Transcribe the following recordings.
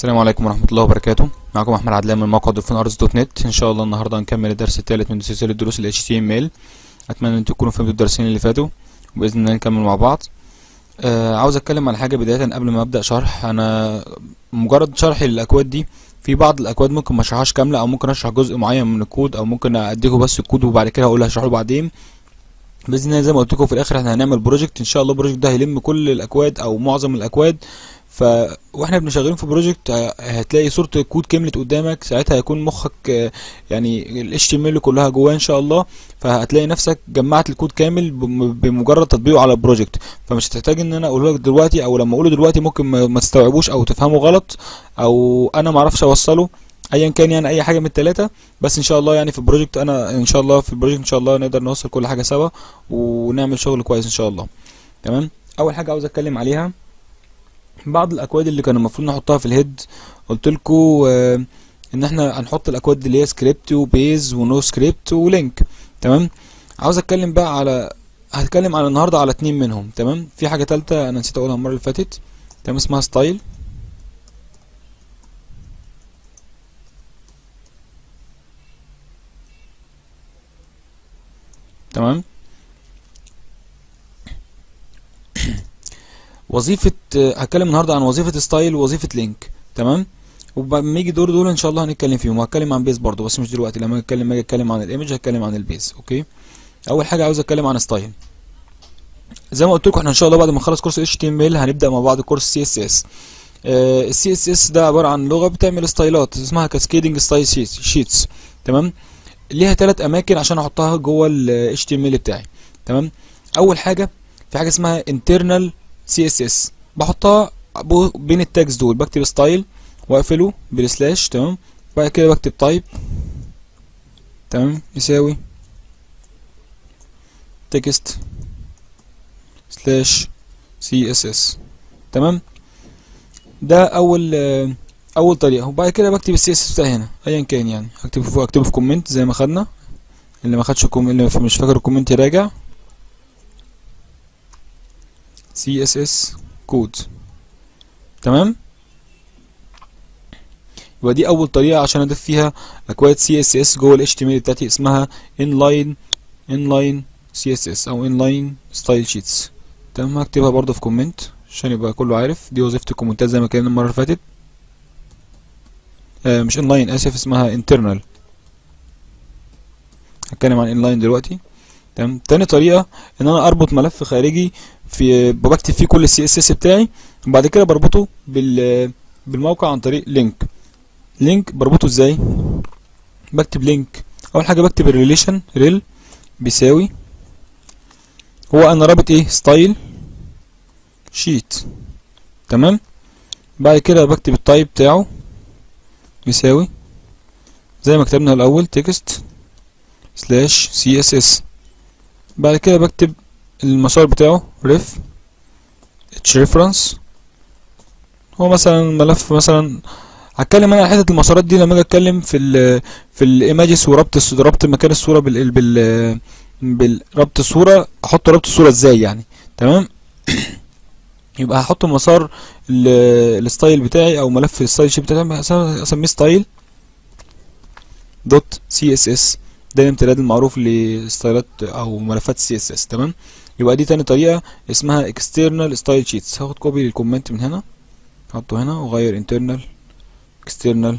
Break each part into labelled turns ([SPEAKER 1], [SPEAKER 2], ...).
[SPEAKER 1] السلام عليكم ورحمة الله وبركاته معكم أحمد عدلان من موقع دولفين أرز دوت نت إن شاء الله النهاردة هنكمل الدرس الثالث من سلسلة دروس ال HTML أتمنى أن تكونوا فهمتوا الدرسين اللي فاتوا وبإذن الله نكمل مع بعض آه عاوز أتكلم عن حاجة بداية قبل ما أبدأ شرح أنا مجرد شرحي للأكواد دي في بعض الأكواد ممكن ما أشرحهاش كاملة أو ممكن أشرح جزء معين من الكود أو ممكن أديكوا بس الكود وبعد كده هقول هشرحه بعدين باذن الله زي ما قلت لكم في الاخر احنا هنعمل بروجكت ان شاء الله البروجكت ده هيلم كل الاكواد او معظم الاكواد ف واحنا بنشغلين في بروجكت هتلاقي صورة الكود كملت قدامك ساعتها هيكون مخك آه، يعني ال HTML كلها جواه ان شاء الله فهتلاقي نفسك جمعت الكود كامل بم- بمجرد تطبيقه على البروجكت فمش هتحتاج ان انا اقوله لك دلوقتي او لما اقوله دلوقتي ممكن ما ما تستوعبوش او تفهمه غلط او انا ما اعرفش اوصله ايا كان يعني اي حاجه من الثلاثه بس ان شاء الله يعني في البروجكت انا ان شاء الله في البروجكت ان شاء الله نقدر نوصل كل حاجه سوا ونعمل شغل كويس ان شاء الله تمام اول حاجه عاوز اتكلم عليها بعض الاكواد اللي كان المفروض نحطها في الهيد قلت لكم ان احنا هنحط الاكواد اللي هي سكريبت وبيز ونو سكريبت ولينك تمام عاوز اتكلم بقى على هتكلم على النهارده على اتنين منهم تمام في حاجه تالتة انا نسيت اقولها المره اللي فاتت تمام اسمها ستايل تمام وظيفة هتكلم النهارده عن وظيفة ستايل ووظيفة لينك تمام وبما يجي دور دول ان شاء الله هنتكلم فيهم وهتكلم عن بيز برضه بس مش دلوقتي لما اتكلم لما اجي اتكلم عن الايمج هتكلم عن البيز اوكي اول حاجة عاوز اتكلم عن ستايل زي ما قلت لكم احنا ان شاء الله بعد ما نخلص كورس اتش تي ام ال هنبدا مع بعض كورس سي اس اس السي اس اس ده عبارة عن لغة بتعمل ستايلات اسمها كاسكيدنج ستايل شيتس تمام ليها ثلاث اماكن عشان احطها جوه ال HTML بتاعي تمام اول حاجه في حاجه اسمها internal CSS بحطها بو- بين التاجز دول بكتب ستايل واقفله بالسلاش تمام بعد كده بكتب تايب تمام يساوي تكست سلاش سي اس اس تمام ده اول آه، اول طريقه وبعد كده بكتب السي اس اس بتاعي هنا ايا كان يعني هكتبه فوق اكتبه في كومنت زي ما خدنا اللي ما خدش كوم اللي مش فاكر الكومنت يراجع سي اس اس كود تمام يبقى دي اول طريقه عشان اضيف فيها اكواد سي اس اس جوه ال HTML بتاعتي اسمها inline inline CSS او inline style sheets تمام هكتبها برضه في كومنت عشان يبقى كله عارف دي وظيفه الكومنتات زي ما كان المره اللي فاتت آه مش inline اسف اسمها internal هتكلم عن inline دلوقتي تمام تاني طريقه ان انا اربط ملف خارجي في بكتب فيه كل السي اس اس بتاعي وبعد كده بربطه بال بالموقع عن طريق لينك لينك بربطه ازاي بكتب لينك اول حاجه بكتب الريليشن ريل بيساوي هو انا رابط ايه ستايل شيت تمام بعد كده بكتب التايب بتاعه يساوي زي ما كتبنا الاول تكست سلاش سي اس اس بعد كده بكتب المسار بتاعه ريف اتش ريفرنس هو مثلا ملف مثلا هتكلم انا على حته المسارات دي لما اجي اتكلم في ال في الايماجز وربط الص- ربط مكان الصوره بال بال بالربط الصوره احط ربط الصوره ازاي يعني تمام يبقى هحط مسار ال- الستايل بتاعي او ملف الستايل شيب بتاعي اسميه ستايل دوت سي اس اس ده الامتداد المعروف لستايلات او ملفات سي اس اس تمام يبقى دي تاني طريقه اسمها external style sheets هاخد كوبي للكومنت من هنا احطه هنا واغير internal external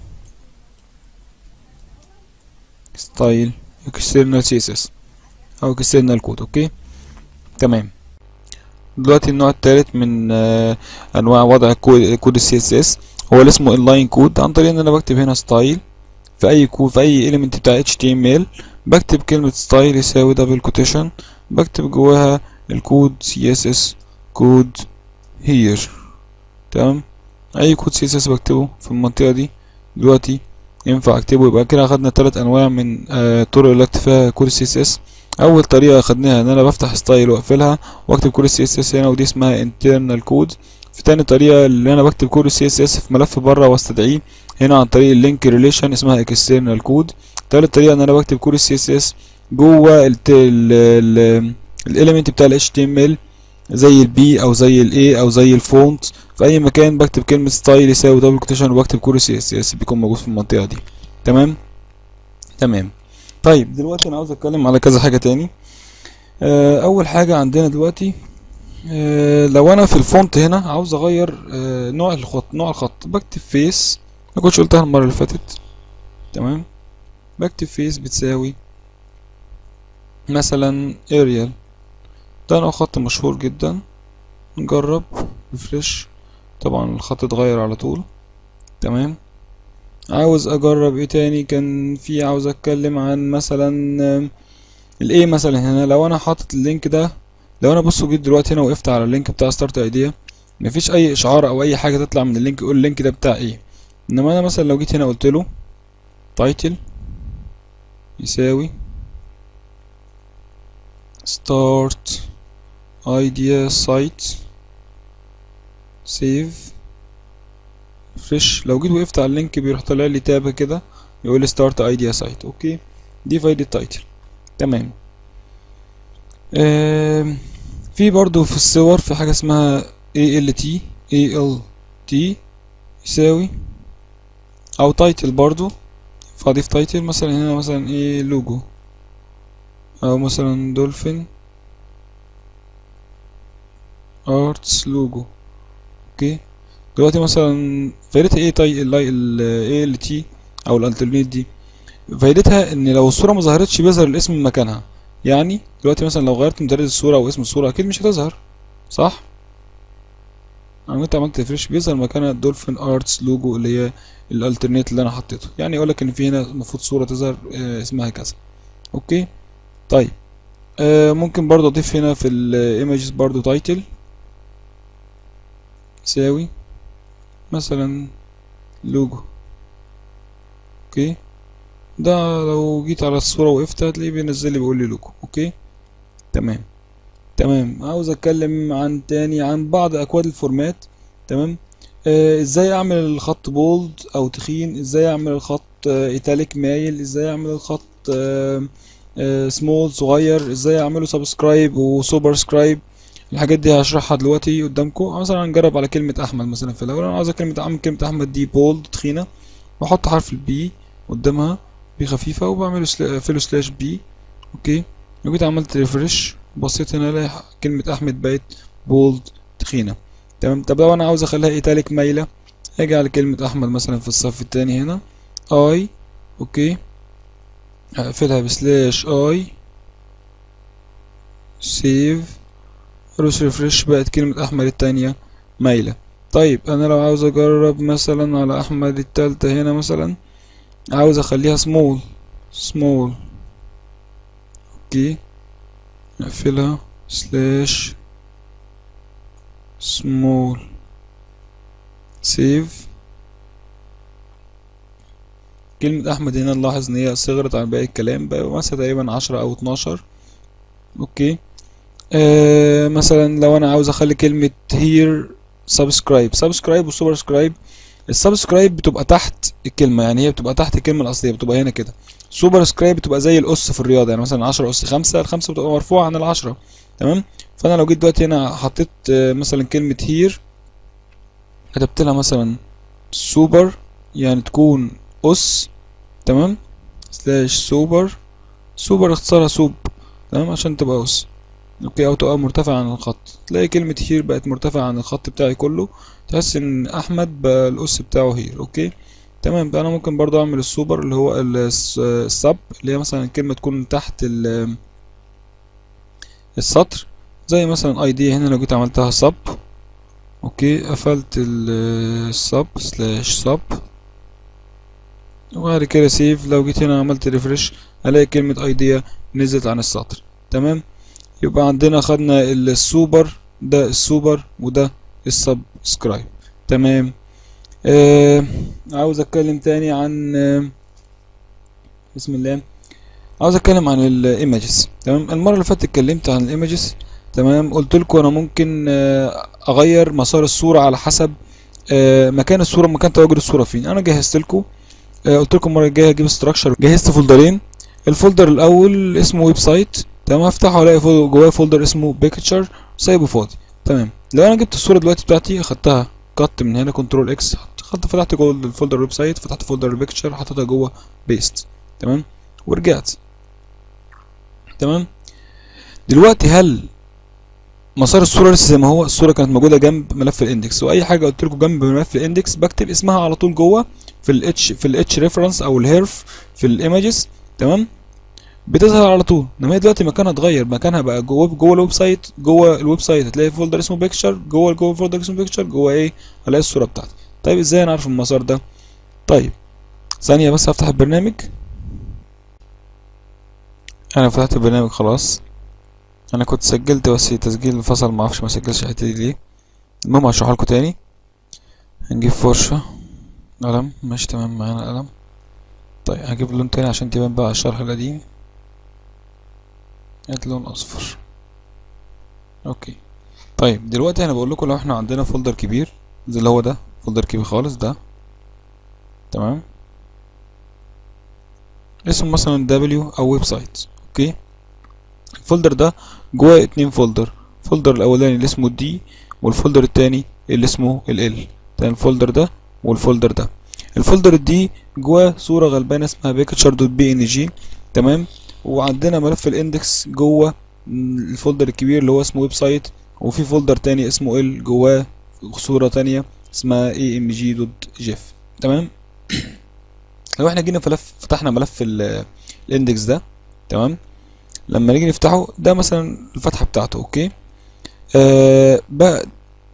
[SPEAKER 1] style external css او external code اوكي تمام دلوقتي النوع الثالث من آه، انواع وضع كود كود السي اس اس هو اللي اسمه inline كود عن طريق ان انا بكتب هنا style في اي كود في اي element بتاع HTML بكتب كلمة style يساوي دبل كوتيشن بكتب جواها الكود CSS كود here تمام اي كود CSS بكتبه في المنطقة دي دلوقتي ينفع اكتبه يبقى كده اخدنا تلات انواع من آه، الطرق اللي اكتب فيها كود CSS اول طريقة اخدناها ان انا بفتح ستايل واقفلها واكتب كود CSS هنا ودي اسمها internal كود في تاني طريقة اللي انا بكتب كود CSS في ملف بره واستدعيه هنا عن طريق اللينك ريليشن اسمها external كود تالت طريقة ان انا بكتب كود CSS جوه الت- ال ال الاليمنت بتاع ال HTML زي البي او زي الاي او زي الفونت في اي مكان بكتب كلمة ستايل يساوي دبل كوتيشن وبكتب كوري سي اس اس بيكون موجود في المنطقة دي تمام تمام طيب دلوقتي انا عاوز اتكلم على كذا حاجة تاني آه، اول حاجة عندنا دلوقتي آه، لو انا في الفونت هنا عاوز اغير آه، نوع الخط نوع الخط بكتب فيس ما كنتش قلتها المرة اللي فاتت تمام بكتب فيس بتساوي مثلا اريال ده نوع خط مشهور جدا نجرب ريفرش طبعا الخط اتغير على طول تمام عاوز اجرب ايه تاني كان في عاوز اتكلم عن مثلا الايه مثلا هنا لو انا حاطط اللينك ده لو انا بصوا جيت دلوقتي هنا وقفت على اللينك بتاع ستارت ايديا مفيش اي اشعار او اي حاجه تطلع من اللينك يقول اللينك ده بتاع ايه انما انا مثلا لو جيت هنا قلت له تايتل يساوي start idea site save فريش لو جيت وقفت على اللينك بيروح طالع لي تاب كده يقول لي start idea site اوكي دي فايدة تايتل تمام آم، في برضو في الصور في حاجة اسمها ALT ALT يساوي او تايتل برضو فاضيف تايتل مثلا هنا مثلا ايه لوجو او مثلا دولفين ارتس لوجو اوكي دلوقتي مثلا فايدتها ايه طي ال ال ال تي او الالترنيت دي فايدتها ان لو الصوره ما ظهرتش بيظهر الاسم مكانها يعني دلوقتي مثلا لو غيرت مدرس الصوره او اسم الصوره اكيد مش هتظهر صح انا انت عملت ريفريش بيظهر مكانها دولفين ارتس لوجو اللي هي الالترنيت اللي انا حطيته يعني يقول لك ان في هنا المفروض صوره تظهر آه، اسمها كذا اوكي طيب آه ممكن برضو اضيف هنا في الايمجز برضو تايتل يساوي مثلا لوجو اوكي ده لو جيت على الصورة وقفت هتلاقيه بينزل لي بيقول لي لوجو اوكي تمام تمام عاوز اتكلم عن تاني عن بعض اكواد الفورمات تمام آه ازاي اعمل الخط بولد او تخين ازاي اعمل الخط آه ايتاليك مايل ازاي اعمل الخط آه آه سمول صغير ازاي اعمله سبسكرايب وسوبر سكرايب الحاجات دي هشرحها دلوقتي قدامكم مثلا هنجرب على كلمة احمد مثلا في الاول انا عاوز كلمة اعمل كلمة احمد دي بولد تخينة واحط حرف البي قدامها بي خفيفة وبعمل سلا- فيلو سلاش بي اوكي لو جيت عملت ريفرش بصيت هنا الاقي كلمة احمد بقت بولد تخينة تمام طب لو انا عاوز اخليها ايتاليك مايلة اجي على كلمة احمد مثلا في الصف التاني هنا اي اوكي اقفلها بسلاش اي سيف روس ريفرش بقت كلمة احمد التانية مايلة طيب انا لو عاوز اجرب مثلا على احمد التالتة هنا مثلا عاوز اخليها سمول سمول اوكي اقفلها سلاش سمول سيف كلمة أحمد هنا نلاحظ إن هي صغرت عن باقي الكلام بقى مثلا تقريبا عشرة أو اتناشر أوكي آه مثلا لو أنا عاوز أخلي كلمة here subscribe subscribe و superscribe السبسكرايب بتبقى تحت الكلمة يعني هي بتبقى تحت الكلمة الأصلية بتبقى هنا كده سوبر سكرايب بتبقى زي الأس في الرياضة يعني مثلا عشرة أس خمسة الخمسة بتبقى مرفوعة عن العشرة تمام فأنا لو جيت دلوقتي هنا حطيت آه، مثلا كلمة هير كتبت لها مثلا سوبر يعني تكون أس تمام سلاش سوبر سوبر اختصارها سوب تمام عشان تبقى أس اوكي او تبقى مرتفع عن الخط تلاقي كلمة هير بقت مرتفعة عن الخط بتاعي كله تحس ان احمد بقى الاس بتاعه هير اوكي تمام بقى انا ممكن برضو اعمل السوبر اللي هو الس- السب اللي هي مثلا الكلمة تكون تحت ال- السطر زي مثلا اي دي هنا لو جيت عملتها سب اوكي قفلت السب سلاش سب وبعد كده سيف لو جيت هنا عملت ريفرش الاقي كلمة ايديا نزلت عن السطر تمام يبقى عندنا خدنا السوبر ده السوبر وده السبسكرايب تمام آه عاوز اتكلم تاني عن آه بسم الله عاوز اتكلم عن الايمجز تمام المره اللي فاتت اتكلمت عن الايمجز تمام قلت لكم انا ممكن آه اغير مسار الصوره على حسب آه مكان الصوره مكان تواجد الصوره فين انا جهزت لكم آه قلت لكم المره الجايه هجيب استراكشر جهزت فولدرين الفولدر الاول اسمه ويب سايت تمام هفتحه الاقي فول- جواه فولدر اسمه بيكتشر سايبه فاضي تمام لو انا جبت الصوره دلوقتي بتاعتي اخدتها كت من هنا كنترول اكس خدت فتحت جوه الفولدر الويب سايت فتحت فولدر البيكتشر حطيتها جوه بيست تمام ورجعت تمام دلوقتي هل مسار الصوره لسه زي ما هو الصوره كانت موجوده جنب ملف الاندكس واي حاجه قلت لكم جنب ملف الاندكس بكتب اسمها على طول جوه في الاتش في الاتش ريفرنس او الهيرف في الايمجز تمام بتظهر على طول انما هي دلوقتي مكانها اتغير مكانها بقى جوه جوه الويب سايت جوه الويب سايت هتلاقي فولدر اسمه بيكتشر جوه جوه فولدر اسمه بيكتشر جوه ايه هلاقي الصوره بتاعتي طيب ازاي انا اعرف المسار ده طيب ثانيه بس هفتح البرنامج انا فتحت البرنامج خلاص انا كنت سجلت بس تسجيل انفصل ما اعرفش ما سجلش الحته دي ليه المهم هشرحها لكم تاني هنجيب فرشه قلم ماشي تمام معانا قلم طيب هجيب لون تاني عشان تبان بقى الشرح القديم هات لون اصفر اوكي طيب دلوقتي انا بقول لكم لو احنا عندنا فولدر كبير زي اللي هو ده فولدر كبير خالص ده تمام اسمه مثلا دبليو او ويب سايت اوكي الفولدر ده جواه اتنين فولدر الفولدر الاولاني اللي اسمه دي والفولدر التاني اللي اسمه ال ال تمام الفولدر ده والفولدر ده الفولدر دي جواه صورة غلبانة اسمها بيكتشر دوت بي ان جي تمام وعندنا ملف الاندكس جوه الفولدر الكبير اللي هو اسمه ويب سايت وفي فولدر تاني اسمه ال جواه صورة تانية اسمها اي ام جي دوت جيف تمام لو احنا جينا فلف فتحنا ملف ال- الاندكس ده تمام لما نيجي نفتحه ده مثلا الفتحة بتاعته اوكي آه بقى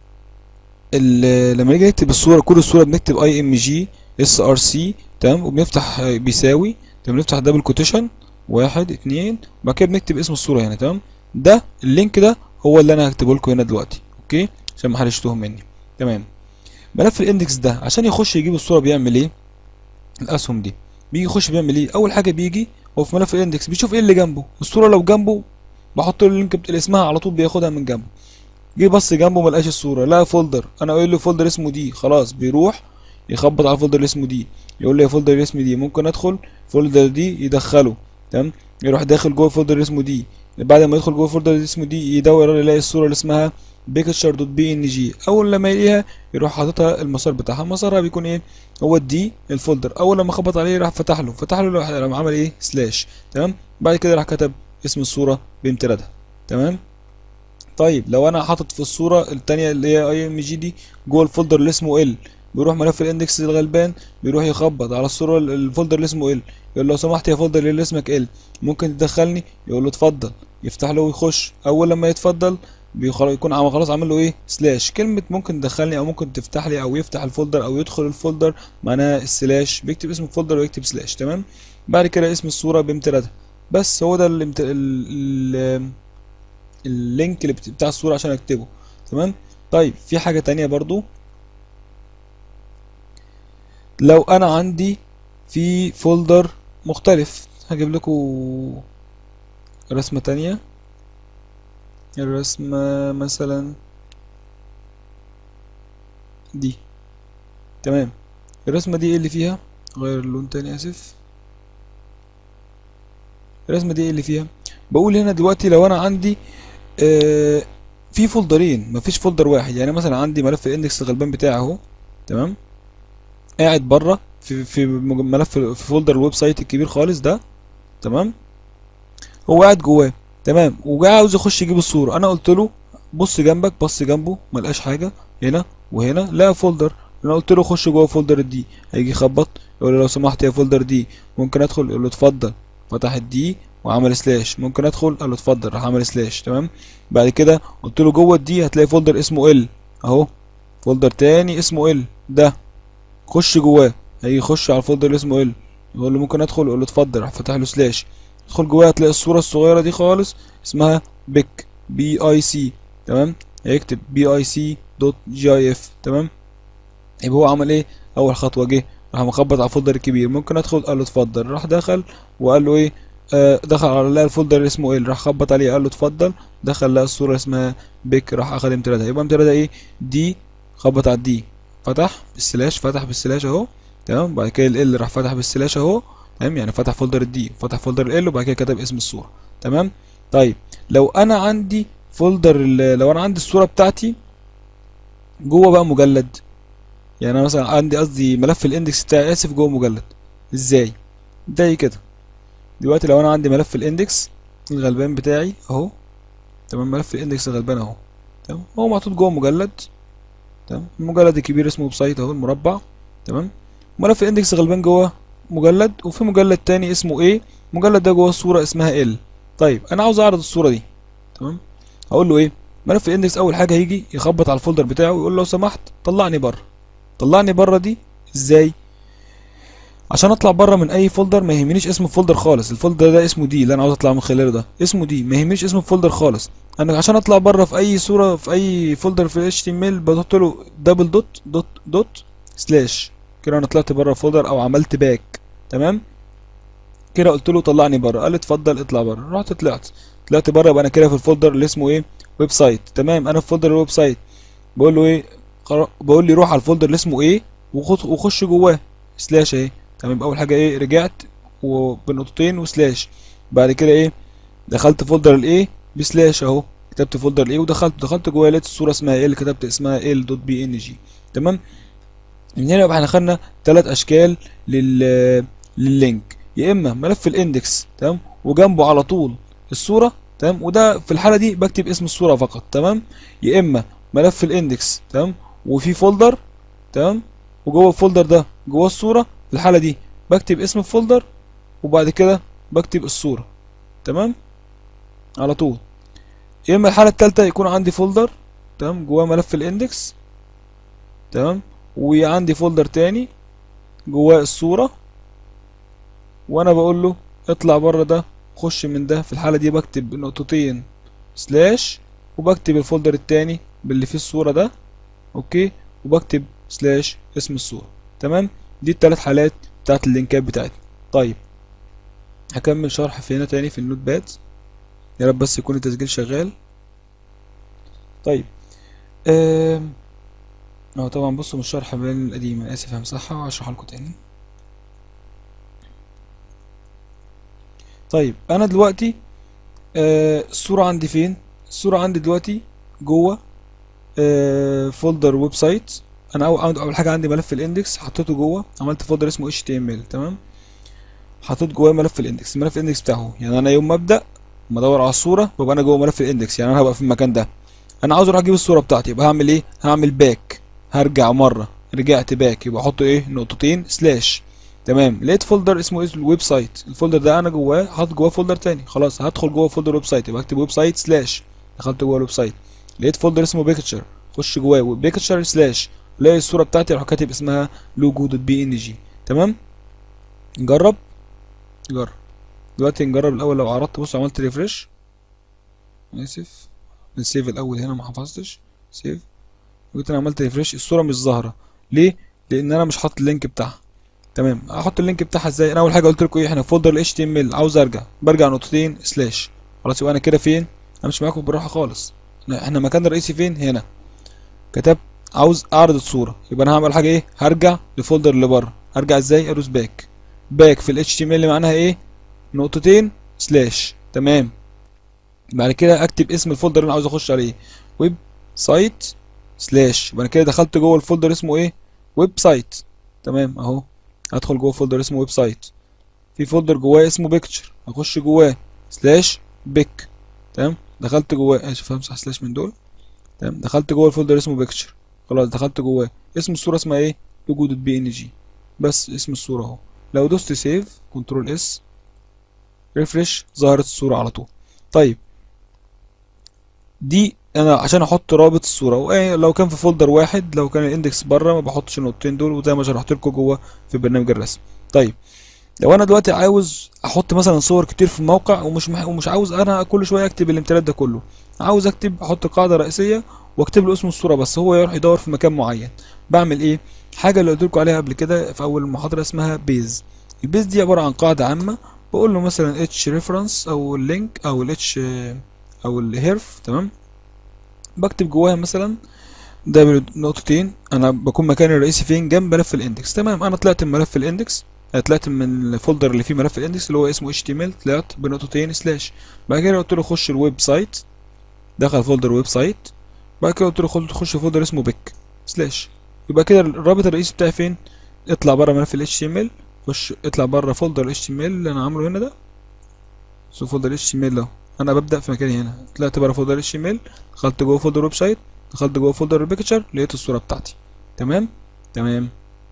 [SPEAKER 1] ال- لما نيجي نكتب الصورة كل الصورة بنكتب اي ام جي اس ار سي تمام وبنفتح آه، بيساوي تمام بنفتح دبل كوتيشن واحد اتنين وبعد كده بنكتب اسم الصورة هنا تمام ده اللينك ده هو اللي انا هكتبه لكم هنا دلوقتي اوكي عشان ما حدش يتوه مني تمام ملف الاندكس ده عشان يخش يجيب الصورة بيعمل ايه الاسهم دي بيجي يخش بيعمل ايه اول حاجة بيجي هو في ملف الاندكس بيشوف ايه اللي جنبه الصورة لو جنبه بحط له اللينك بتاع اسمها على طول بياخدها من جنبه جه بص جنبه ما لقاش الصورة لقى فولدر انا قايل له فولدر اسمه دي خلاص بيروح يخبط على الفولدر اللي اسمه دي يقول لي يا فولدر اللي اسمه دي ممكن ادخل الفولدر دي يدخله تمام يروح داخل جوه الفولدر اللي اسمه دي بعد ما يدخل جوه الفولدر اللي اسمه دي يدور يلاقي الصورة اللي اسمها بيكتشر دوت بي ان جي اول لما يلاقيها يروح حاططها المسار بتاعها مسارها بيكون ايه هو الدي الفولدر اول لما خبط عليه راح فتح له فتح له راح راح عمل ايه سلاش تمام بعد كده راح كتب اسم الصورة بامتدادها تمام طيب لو انا حاطط في الصورة التانية اللي هي اي ام جي دي جوه الفولدر اللي اسمه ال بيروح ملف الاندكس الغلبان بيروح يخبط على الصورة الفولدر اللي اسمه ال يقول له لو سمحت يا فولدر اللي اسمك ال ممكن تدخلني يقول له اتفضل يفتح له ويخش اول لما يتفضل بيخل- يكون عم- خلاص عامل له ايه سلاش كلمة ممكن تدخلني او ممكن تفتح لي او يفتح الفولدر او يدخل الفولدر معناها السلاش بيكتب اسم الفولدر ويكتب سلاش تمام بعد كده اسم الصورة بامتدادها بس هو ده الامت... ال... ال... اللينك اللي بت- بتاع الصورة عشان اكتبه تمام طيب في حاجة تانية برضو لو انا عندي في فولدر مختلف هجيب لكم رسمة تانية الرسمة مثلا دي تمام الرسمة دي ايه اللي فيها غير اللون تاني اسف الرسمة دي ايه اللي فيها بقول هنا دلوقتي لو انا عندي آه في فولدرين مفيش فولدر واحد يعني مثلا عندي ملف الاندكس الغلبان بتاعي اهو تمام قاعد بره في في مج- ملف في فولدر الويب سايت الكبير خالص ده تمام هو قاعد جواه تمام وجاي عاوز يخش يجيب الصورة انا قلت له بص جنبك بص جنبه ما لقاش حاجة هنا وهنا لقى فولدر انا قلت له خش جوه فولدر الدي هيجي يخبط يقول له لو سمحت يا فولدر دي ممكن ادخل يقول له اتفضل فتح الدي وعمل سلاش ممكن ادخل قال له اتفضل راح عمل سلاش تمام بعد كده قلت له جوه الدي هتلاقي فولدر اسمه ال اهو فولدر تاني اسمه ال ده خش جواه هيجي يخش على الفولدر اللي اسمه ال يقول له ممكن ادخل يقول له اتفضل راح فتح له سلاش ادخل جواه هتلاقي الصورة الصغيرة دي خالص اسمها بيك بي اي سي تمام هيكتب بي اي سي دوت جي اي اف تمام يبقى هو عمل ايه اول خطوة جه راح مخبط على الفولدر الكبير ممكن ادخل قال له اتفضل راح دخل وقال له ايه آه دخل على لقى الفولدر اللي اسمه ال راح خبط عليه قال له اتفضل دخل لقى الصورة اسمها بيك راح اخد امتدادها يبقى امتدادها ايه دي خبط على الدي فتح بالسلاش فتح بالسلاش اهو تمام بعد كده ال راح فتح بالسلاش اهو تمام يعني فتح فولدر الدي فتح فولدر ال وبعد كده كتب اسم الصورة تمام طيب لو انا عندي فولدر ال- لو انا عندي الصورة بتاعتي جوه بقى مجلد يعني انا مثلا عندي قصدي ملف الاندكس بتاعي اسف جوه مجلد ازاي زي كده دلوقتي لو انا عندي ملف الاندكس الغلبان بتاعي اهو تمام ملف الاندكس الغلبان اهو تمام هو محطوط جوه مجلد تمام المجلد الكبير اسمه ويب سايت اهو المربع تمام ملف الاندكس غلبان جوه مجلد وفي مجلد تاني اسمه ايه المجلد ده جوه صورة اسمها ال طيب انا عاوز اعرض الصورة دي تمام هقول له ايه ملف الاندكس اول حاجة هيجي يخبط على الفولدر بتاعه ويقول له لو سمحت طلعني بره طلعني بره دي ازاي عشان اطلع بره من اي فولدر ما يهمنيش اسم الفولدر خالص الفولدر ده اسمه دي اللي انا عاوز اطلع من خلاله ده اسمه دي ما يهمنيش اسم الفولدر خالص انا عشان اطلع بره في اي صوره في اي فولدر في ال HTML بحط له دبل دوت دوت دوت سلاش كده انا طلعت بره الفولدر او عملت باك تمام كده قلت له طلعني بره قال لي اتفضل اطلع بره رحت طلعت طلعت بره يبقى انا كده في الفولدر اللي اسمه ايه ويب سايت تمام انا في فولدر الويب سايت بقول له ايه قر- بقول لي روح على الفولدر اللي اسمه ايه وخد- وخش جواه سلاش اهي تمام يبقى اول حاجه ايه رجعت وبنقطتين وسلاش بعد كده ايه دخلت فولدر الايه بسلاش اهو كتبت فولدر الايه ودخلت دخلت جواه لقيت الصوره اسمها ايه اللي كتبت اسمها ال دوت بي ان جي تمام من هنا يبقى احنا خدنا ثلاث اشكال لل لللينك يا اما ملف الاندكس تمام وجنبه على طول الصوره تمام وده في الحاله دي بكتب اسم الصوره فقط تمام يا اما ملف الاندكس تمام وفي فولدر تمام وجوه الفولدر ده جوه الصوره في الحاله دي بكتب اسم الفولدر وبعد كده بكتب الصوره تمام على طول يا اما الحاله الثالثه يكون عندي فولدر تمام جواه ملف الاندكس تمام وعندي فولدر تاني جواه الصوره وانا بقول له اطلع بره ده خش من ده في الحاله دي بكتب نقطتين سلاش وبكتب الفولدر التاني باللي فيه الصوره ده اوكي وبكتب سلاش اسم الصوره تمام دي الثلاث حالات بتاعت اللينكات بتاعتنا طيب هكمل شرح في هنا تاني في النوت باد يا رب بس يكون التسجيل شغال طيب آم، اه طبعا بصوا من الشرح بين القديم انا اسف همسحها وهشرحها لكم تاني طيب انا دلوقتي آه الصورة عندي فين الصورة عندي دلوقتي جوه آه فولدر ويب سايت انا اول اول حاجة عندي ملف الاندكس حطيته جوه عملت فولدر اسمه HTML تمام حطيت جواه ملف الاندكس الملف الاندكس بتاعه يعني انا يوم ما ابدا ما ادور على الصوره ببقى انا جوه ملف الاندكس يعني انا هبقى في المكان ده انا عاوز اروح اجيب الصوره بتاعتي يبقى هعمل ايه هعمل باك هرجع مره رجعت باك يبقى احط ايه نقطتين سلاش تمام لقيت فولدر اسمه اسمه الويب سايت الفولدر ده انا جواه حاطط جواه فولدر تاني خلاص هدخل جوه فولدر ويب سايت يبقى اكتب ويب سايت سلاش دخلت جوه الويب سايت لقيت فولدر اسمه بيكتشر خش جواه بيكتشر سلاش الاقي الصوره بتاعتي اروح كاتب اسمها لوجو دوت بي ان جي تمام نجرب نجرب دلوقتي نجرب الاول لو عرضت بص عملت ريفرش اسف نسيف الاول هنا ما حفظتش سيف قلت انا عملت ريفرش الصوره مش ظاهره ليه لان انا مش حاطط اللينك بتاعها تمام احط اللينك بتاعها ازاي انا اول حاجه قلت لكم ايه احنا في فولدر ال HTML عاوز ارجع برجع نقطتين سلاش خلاص يبقى انا كده فين انا مش معاكم بالراحه خالص احنا احنا مكان الرئيسي فين هنا كتبت عاوز اعرض الصوره يبقى انا هعمل حاجه ايه هرجع لفولدر اللي بره هرجع ازاي ادوس باك باك في ال HTML اللي معناها ايه نقطتين سلاش تمام بعد كده اكتب اسم الفولدر اللي انا عاوز اخش عليه ويب سايت سلاش يبقى انا كده دخلت جوه الفولدر اسمه ايه ويب سايت تمام اهو هدخل جوه فولدر اسمه ويب سايت في فولدر جواه اسمه بيكتشر هخش جواه سلاش بيك تمام دخلت جواه اسف همسح سلاش من دول تمام دخلت جوه الفولدر اسمه بيكتشر خلاص دخلت جواه اسم الصوره اسمها ايه لوجو دوت بي ان جي بس اسم الصوره اهو لو دوست سيف كنترول اس ريفرش ظهرت الصوره على طول طيب دي انا عشان احط رابط الصوره وايه لو كان في فولدر واحد لو كان الاندكس بره ما بحطش النقطتين دول وزي ما شرحت لكم جوه في برنامج الرسم طيب لو انا دلوقتي عاوز احط مثلا صور كتير في الموقع ومش مح... ومش عاوز انا كل شويه اكتب الامتداد ده كله عاوز اكتب احط قاعده رئيسيه واكتب له اسم الصوره بس هو يروح يدور في مكان معين بعمل ايه حاجه اللي قلت لكم عليها قبل كده في اول المحاضره اسمها بيز البيز دي عباره عن قاعده عامه بقول له مثلا اتش ريفرنس او اللينك او الاتش او الهيرف تمام بكتب جواها مثلا ده نقطتين انا بكون مكاني الرئيسي فين جنب ملف الاندكس تمام انا طلعت من ملف الاندكس أنا طلعت من الفولدر اللي فيه ملف الاندكس اللي هو اسمه html طلعت بنقطتين سلاش بعد كده قلت له خش الويب سايت دخل فولدر ويب سايت بعد كده قلت له خل- خش فولدر اسمه بيك سلاش يبقى كده الرابط الرئيسي بتاعي فين اطلع بره ملف ال HTML خش اطلع بره فولدر ال HTML اللي انا عامله هنا ده سو فولدر HTML اهو انا ببدأ في مكاني هنا طلعت بره فولدر HTML دخلت جوه فولدر ويب سايت دخلت جوه فولدر البيكتشر لقيت الصورة بتاعتي تمام تمام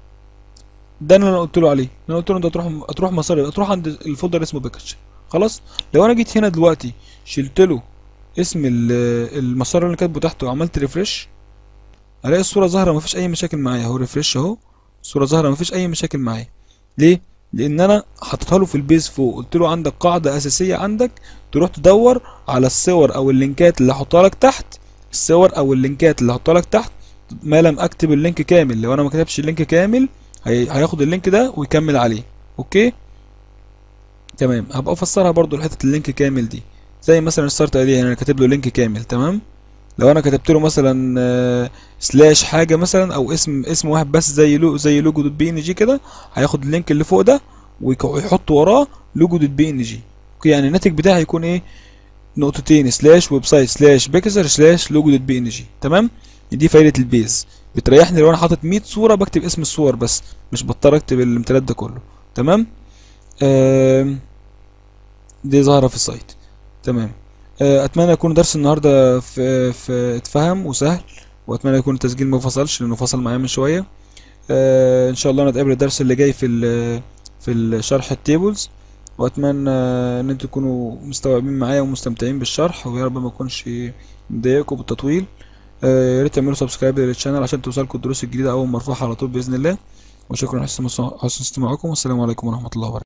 [SPEAKER 1] ده اللي انا قلت له عليه انا قلت له انت هتروح هتروح مسار هتروح عند الفولدر اسمه بيكتشر خلاص لو انا جيت هنا دلوقتي شلت له اسم ال- المسار اللي كاتبه تحته وعملت ريفرش الاقي الصوره ظاهره مفيش اي مشاكل معايا اهو ريفرش اهو الصوره ظاهره مفيش اي مشاكل معايا ليه لان انا حطيتها له في البيز فوق قلت له عندك قاعده اساسيه عندك تروح تدور على الصور او اللينكات اللي هحطها لك تحت الصور او اللينكات اللي هحطها لك تحت ما لم اكتب اللينك كامل لو انا ما كتبش اللينك كامل هي... هياخد اللينك ده ويكمل عليه اوكي تمام هبقى افسرها برضو لحته اللينك كامل دي زي مثلا الستارت ايدي انا كاتب له لينك كامل تمام لو انا كتبت له مثلا آه، سلاش حاجه مثلا او اسم اسم واحد بس زي لو زي لوجو دوت بي ان جي كده هياخد اللينك اللي فوق ده ويك- ويحط وراه لوجو دوت بي ان جي اوكي يعني الناتج بتاعي هيكون ايه نقطتين سلاش ويب سايت سلاش بيكسر سلاش لوجو دوت بي ان جي تمام دي فايده البيز بتريحني لو انا حاطط 100 صوره بكتب اسم الصور بس مش بضطر اكتب الامتداد ده كله تمام آم، دي ظاهره في السايت تمام آه، اتمنى يكون درس النهارده في في اتفهم وسهل واتمنى يكون التسجيل ما فصلش لانه فصل معايا من شويه آه، ان شاء الله نتقابل الدرس اللي جاي في ال- في الشرح التيبلز واتمنى ان انتوا تكونوا مستوعبين معايا ومستمتعين بالشرح ويا رب ما اكونش مضايقكم بالتطويل آه، يا ريت تعملوا سبسكرايب للشانل عشان توصلكم الدروس الجديده اول ما ارفعها على طول باذن الله وشكرا حسن حسن استماعكم والسلام عليكم ورحمه الله وبركاته